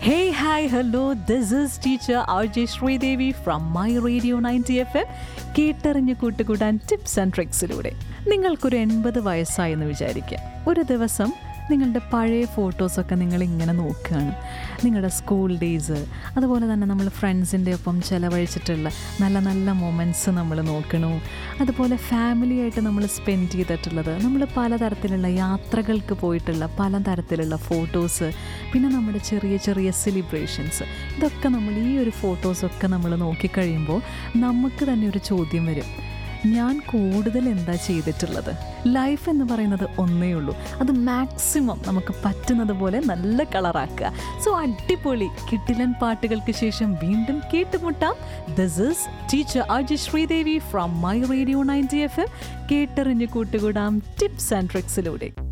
Hey, hi, hello. This is teacher RJ Sridevi from My Radio 90 FM. കേട്ടറിഞ്ഞ് കൂട്ടുകൂടാൻ tips and ട്രിക്സിലൂടെ നിങ്ങൾക്കൊരു എൺപത് വയസ്സായെന്ന് വിചാരിക്കുക ഒരു ദിവസം നിങ്ങളുടെ പഴയ ഫോട്ടോസൊക്കെ നിങ്ങൾ ഇങ്ങനെ നോക്കുകയാണ് നിങ്ങളുടെ സ്കൂൾ ഡേയ്സ് അതുപോലെ തന്നെ നമ്മൾ ഫ്രണ്ട്സിൻ്റെ ഒപ്പം ചിലവഴിച്ചിട്ടുള്ള നല്ല നല്ല മൊമെൻറ്റ്സ് നമ്മൾ നോക്കണു അതുപോലെ ഫാമിലി ആയിട്ട് നമ്മൾ സ്പെൻഡ് ചെയ്തിട്ടുള്ളത് നമ്മൾ പലതരത്തിലുള്ള യാത്രകൾക്ക് പോയിട്ടുള്ള പലതരത്തിലുള്ള ഫോട്ടോസ് പിന്നെ നമ്മുടെ ചെറിയ ചെറിയ സെലിബ്രേഷൻസ് ഇതൊക്കെ നമ്മൾ ഈ ഒരു ഫോട്ടോസൊക്കെ നമ്മൾ നോക്കിക്കഴിയുമ്പോൾ നമുക്ക് തന്നെ ഒരു ചോദ്യം വരും ഞാൻ കൂടുതൽ എന്താ ചെയ്തിട്ടുള്ളത് ലൈഫ് എന്ന് പറയുന്നത് ഒന്നേ ഉള്ളൂ അത് മാക്സിമം നമുക്ക് പറ്റുന്നത് പോലെ നല്ല കളറാക്കുക സോ അടിപൊളി കിട്ടിലൻ പാട്ടുകൾക്ക് ശേഷം വീണ്ടും കേട്ടുമുട്ടാം this is teacher Aji Sreedevi from my radio ninety F M കേട്ടറിഞ്ഞ് കൂട്ടുകൂടാം ടിപ്സ് ആൻഡ് ട്രിക്സിലൂടെ